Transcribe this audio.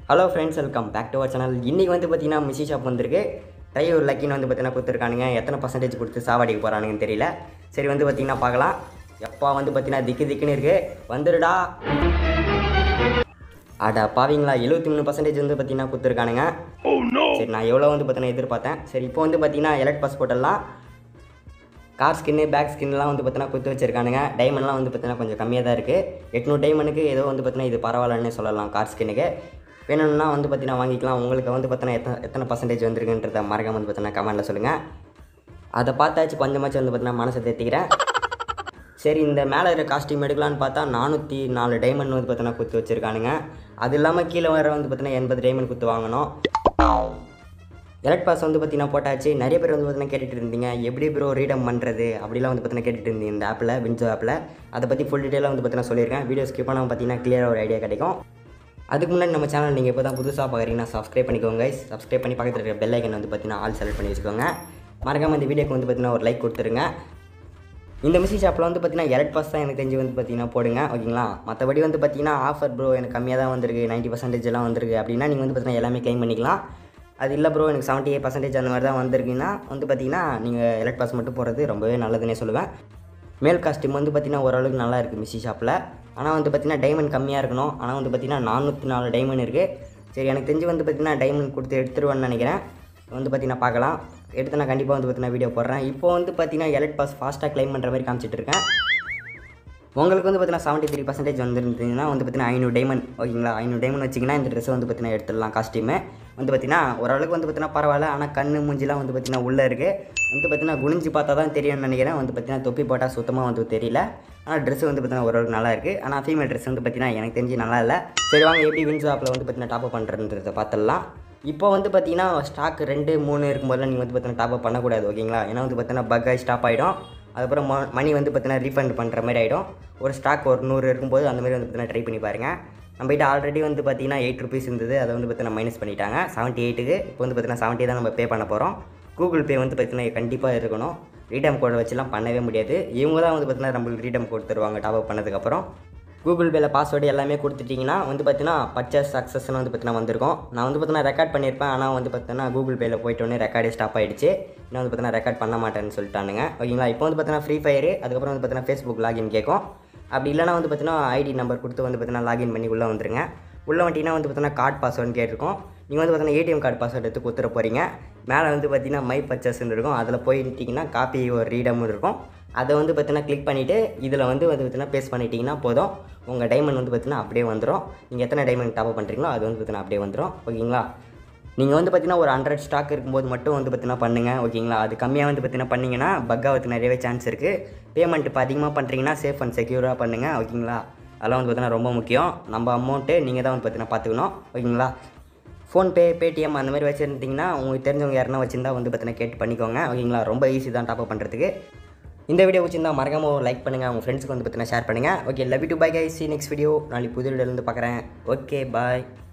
hello friends welcome back to our channel இன்றைக்கி வந்து பார்த்தீங்கன்னா மிஷி ஷாப் வந்திருக்கு ட்ரை ஒரு லக்கின்னு வந்து பார்த்தீங்கன்னா கொடுத்துருக்கானுங்க எத்தனை பர்சன்டேஜ் கொடுத்து சாவாடிக்க போகிறானுங்கன்னு தெரியல சரி வந்து பார்த்தீங்கன்னா பார்க்கலாம் எப்பா வந்து பார்த்தீங்கன்னா திக்கு திக்குன்னு இருக்குது வந்துடுடா அடா பாவீங்களா எழுபத்தி மூணு பர்சன்டேஜ் வந்து பார்த்தீங்கன்னா கொடுத்துருக்கானுங்க சரி நான் எவ்வளோ வந்து பார்த்தீங்கன்னா எதிர்பார்த்தேன் சரி இப்போ வந்து பார்த்தீங்கன்னா எலக்ட் பாஸ் போட்டெல்லாம் கார் ஸ்கின்னு பேக் ஸ்கின்லாம் வந்து பார்த்தீங்கன்னா கொடுத்து வச்சிருக்கானுங்க டைமண்ட்லாம் வந்து பார்த்தீங்கன்னா கொஞ்சம் கம்மியாக தான் இருக்குது எட்நூறு டைமண்டுக்கு ஏதோ வந்து பார்த்தீங்கன்னா இது பரவாயில்லன்னு சொல்லலாம் கார் ஸ்கின்னுக்கு வேணும்னா வந்து பார்த்தீங்கன்னா வாங்கிக்கலாம் உங்களுக்கு வந்து பார்த்தீங்கன்னா எத்தனை எத்தனை பர்சன்டேஜ் வந்துருக்குன்றத மறக்காம வந்து பார்த்தீங்கன்னா கமெண்ட்டில் சொல்லுங்கள் அதை பார்த்தாச்சு கொஞ்சமாச்சும் வந்து பார்த்தீங்கன்னா மனசை தேர்த்திக்கிறேன் சரி இந்த மேலே இருக்கிற காஸ்டியூம் எடுக்கலான்னு பார்த்தா நானூற்றி நாலு டைமண்ட் வந்து பார்த்தீங்கன்னா குத்து வச்சுருக்கானுங்க அது இல்லாமல் கீழே வர வந்து பார்த்தீங்கன்னா எண்பது டைமண்ட் குத்து வாங்கணும் எலக்ட் பாஸ் வந்து பார்த்தீங்கன்னா போட்டாச்சு நிறைய பேர் வந்து பார்த்தீங்கன்னா கேட்டுட்டு இருந்தீங்க எப்படி ப்ரோ ரீடம் பண்ணுறது அப்படிலாம் வந்து பார்த்தீங்கன்னா கேட்டுட்டு இருந்தீங்க இந்த ஆப்பில் வின்சோ ஆப்பில் அதை பற்றி ஃபுல் டீட்டெயிலாக வந்து பார்த்தீங்கன்னா சொல்லியிருக்கேன் வீடியோ ஸ்கிப் பண்ணாமல் பார்த்தீங்கன்னா கிளியராக ஒரு ஐடியா கிடைக்கும் அதுக்கு முன்னாடி நம்ம சேனல் நீங்கள் இப்போ தான் புதுசாக பார்க்குறீங்கன்னா சப்ஸ்கிரைப் பண்ணிக்கோங்க சப்ஸ்கிரைப் பண்ணி பக்கத்தில் இருக்கிற பெல் ஐக்கன் வந்து பார்த்தீங்கன்னா ஆல் செலக்ட் பண்ணி வச்சுக்கோங்க மறக்காம இந்த வீடியோக்கு வந்து பார்த்தீங்கன்னா ஒரு லைக் கொடுத்துருங்க இந்த மிஷி ஷாப்பில் வந்து பார்த்தீங்கன்னா எலக்ட் பாஸ் தான் எனக்கு தெரிஞ்சு வந்து பார்த்தீங்கன்னா போடுங்க ஓகேங்களா மற்றபடி வந்து பார்த்தீங்கன்னா ஆஃபர் ப்ரோ எனக்கு கம்மியாக தான் வந்திருக்கு நைன்ட்டி பர்சன்டேஜ் எல்லாம் வந்திருக்கு அப்படின்னா நீங்கள் வந்து பார்த்தீங்கன்னா எல்லாமே க்ளைம் பண்ணிக்கலாம் அது இல்லை ப்ரோ எனக்கு செவன்ட்டி எயிட் பர்சன்டேஜ் அந்த மாதிரி தான் வந்திருக்குன்னா வந்து பார்த்தீங்கன்னா நீங்கள் எலக்ட் பாஸ் மட்டும் போடுறது ரொம்பவே நல்லதுன்னே சொல்லுவேன் மேல் காஸ்டியூம் வந்து பார்த்தீங்கன்னா ஓரளவுக்கு நல்லா இருக்குது மிஷி ஷாப்பில் ஆனால் வந்து பார்த்தீங்கன்னா டைமண்ட் கம்மியாக இருக்கணும் ஆனால் வந்து பார்த்தீங்கன்னா நானூற்றி நாலு டைமண்ட் இருக்குது சரி எனக்கு தெரிஞ்சு வந்து பார்த்தீங்கன்னா டைமண்ட் கொடுத்து எடுத்துருவேன்னு நினைக்கிறேன் வந்து பார்த்தீங்கன்னா பார்க்கலாம் எடுத்து நான் கண்டிப்பாக வந்து பார்த்தீங்கன்னா வீடியோ போடுறேன் இப்போ வந்து பார்த்தீங்கன்னா எலக்ட் பாஸ் ஃபாஸ்ட்டாக க்ளைம் பண்ணுற மாதிரி காமிச்சிட்டு இருக்கேன் உங்களுக்கு வந்து பார்த்தீங்கன்னா செவன்ட்டி த்ரீ பர்சன்டேஜ் வந்துருந்தீங்கன்னா வந்து பார்த்தீங்கன்னா ஐநூறு டைமண்ட் ஓகேங்களா ஐநூறு டைமண்ட் வச்சிங்கன்னா இந்த ட்ரெஸ்ஸை வந்து பார்த்தீங்கன்னா எடுத்துடலாம் காஸ்டியூமே வந்து பார்த்தீங்கன்னா ஓரளவுக்கு வந்து பார்த்தீங்கன்னா பரவாயில்ல ஆனால் கண்ணு மூஞ்சிலாம் வந்து பார்த்தீங்கன்னா உள்ளே இருக்குது வந்து பார்த்தீங்கன்னா குனிஞ்சு பார்த்தா தான் தெரியும்னு நினைக்கிறேன் வந்து பார்த்தீங்கன்னா தொப்பி போட்டால் சுத்தமாக வந்து தெரியல ஆனால் ட்ரெஸ் வந்து பார்த்தீங்கன்னா ஓரளவுக்கு நல்லா இருக்குது ஆனால் ஃபீமேல் ட்ரெஸ் வந்து பார்த்தீங்கன்னா எனக்கு தெரிஞ்சு நல்லா இல்லை சரி வாங்க எப்படி வின்ஸ் ஆப்பில் வந்து பார்த்தீங்கன்னா டாப் பண்ணுறதுன்றதை பார்த்துடலாம் இப்போ வந்து பார்த்தீங்கன்னா ஸ்டாக் ரெண்டு மூணு இருக்கும்போதெல்லாம் நீங்கள் வந்து பார்த்தீங்கன்னா டாப் பண்ணக்கூடாது ஓகேங்களா ஏன்னா வந்து பார்த்தீங்கன்னா பக் ஆகி ஸ்டாப் ஆகிடும் அதுக்கப்புறம் ம மணி வந்து பார்த்தீங்கன்னா ரீஃபண்ட் பண்ணுற மாதிரி ஆகிடும் ஒரு ஸ்டாக் ஒரு நூறு இருக்கும்போது அந்த மாதிரி வந்து பார்த்தீங்கன்னா ட்ரை பண்ணி பாருங்கள் நம்மகிட்ட ஆல்ரெடி வந்து பார்த்தீங்கன்னா எயிட் ருபீஸ் இருந்தது அதை வந்து பார்த்தீங்கன்னா மைனஸ் பண்ணிட்டாங்க செவன்ட்டி எயிட்டுக்கு இப்போ வந்து பார்த்தீங்கன்னா செவன்ட்டி தான் நம்ம பே பண்ண போகிறோம் கூகுள் பே வந்து பார்த்தீங்கன்னா கண்டிப்பாக இருக்கணும் ரீடம் கோடை வச்சுலாம் பண்ணவே முடியாது இவங்க தான் வந்து பார்த்தீங்கன்னா நம்மளுக்கு ரீடம் கோட் தருவாங்க டாப் அப் பண்ணதுக்கப்புறம் கூகுள் பேல பாஸ்வேர்டு எல்லாமே கொடுத்துட்டிங்கன்னா வந்து பார்த்தீங்கன்னா பர்ச்சேஸ் சக்ஸஸ்னு வந்து பார்த்தீங்கன்னா வந்திருக்கும் நான் வந்து பார்த்தீங்கன்னா ரெக்கார்ட் பண்ணியிருப்பேன் ஆனால் வந்து பார்த்தீங்கன்னா கூகுள் பேல போயிட்டோன்னே ரெக்கார்டே ஸ்டாப் ஆகிடுச்சு இன்னும் வந்து பார்த்தீங்கன்னா ரெக்கார்ட் பண்ண மாட்டேன்னு சொல்லிட்டானுங்க ஓகேங்களா இப்போ வந்து பார்த்தீங்கன்னா ஃப்ரீ ஃபயரு அதுக்கப்புறம் வந்து பார்த்தீங்கன்னா ஃபேஸ்புக் லாகின் கேட்கும் அப்படி இல்லைனா வந்து பார்த்தீங்கன்னா ஐடி நம்பர் கொடுத்து வந்து பார்த்தீங்கன்னா லாகின் பண்ணி உள்ளே வந்துருங்க உள்ளே வந்துட்டிங்கன்னா வந்து பார்த்தீங்கன்னா கார்டு பாஸ்வேர்டுன்னு கேட்டிருக்கோம் நீங்கள் வந்து பார்த்தீங்கன்னா ஏடிஎம் கார்டு பாஸ்வேர்டு எடுத்து கொடுத்துட போகிறீங்க மேலே வந்து பார்த்தீங்கன்னா மை பர்ச்சேஸ்ன்னு இருக்கும் அதில் போயிட்டீங்கன்னா காப்பி ஒரு ரீடமும் இருக்கும் அதை வந்து பார்த்தீங்கன்னா கிளிக் பண்ணிவிட்டு இதில் வந்து வந்து பார்த்தீங்கன்னா பேஸ்ட் பண்ணிட்டீங்கன்னா போதும் உங்கள் டைமண்ட் வந்து பார்த்தீங்கன்னா அப்படியே வந்துடும் நீங்கள் எத்தனை டைமண்ட் டாப் பண்ணுறீங்களோ அது வந்து பார்த்தீங்கன்னா அப்படியே வந்துடும் ஓகேங்களா நீங்கள் வந்து பார்த்தீங்கன்னா ஒரு ஹண்ட்ரட் ஸ்டாக் இருக்கும்போது மட்டும் வந்து பார்த்தீங்கன்னா பண்ணுங்கள் ஓகேங்களா அது கம்மியாக வந்து பார்த்தீங்கன்னா பண்ணிங்கன்னா பக்காவதுக்கு நிறையவே சான்ஸ் இருக்குது பேமெண்ட் இப்போ அதிகமாக பண்ணுறீங்கன்னா சேஃப் அண்ட் செக்யூராக பண்ணுங்கள் ஓகேங்களா அதெல்லாம் வந்து பார்த்தீங்கன்னா ரொம்ப முக்கியம் நம்ம அமௌண்ட்டு நீங்கள் தான் வந்து பார்த்தீங்கன்னா பார்த்துக்கணும் ஓகேங்களா ஃபோன்பே பேடிஎம் அந்த மாதிரி வச்சுருந்தீங்கன்னா உங்களுக்கு தெரிஞ்சவங்க யாருன்னா வச்சுருந்தா வந்து பார்த்தீங்கன்னா கேட்டு பண்ணிக்கோங்க ஓகேங்களா ரொம்ப ஈஸி தான் டாப் பண்ணுறதுக்கு இந்த வீடியோ பிடிச்சிருந்தா மறக்காம ஒரு லைக் பண்ணுங்கள் உங்கள் ஃப்ரெண்ட்ஸுக்கு வந்து பார்த்தீங்கன்னா ஷேர் பண்ணுங்கள் ஓகே லவ் டு பை கை சி நெக்ஸ்ட் வீடியோ நாளைக்கு புது வீடியோலேருந்து பார்க்குறேன் ஓகே பாய்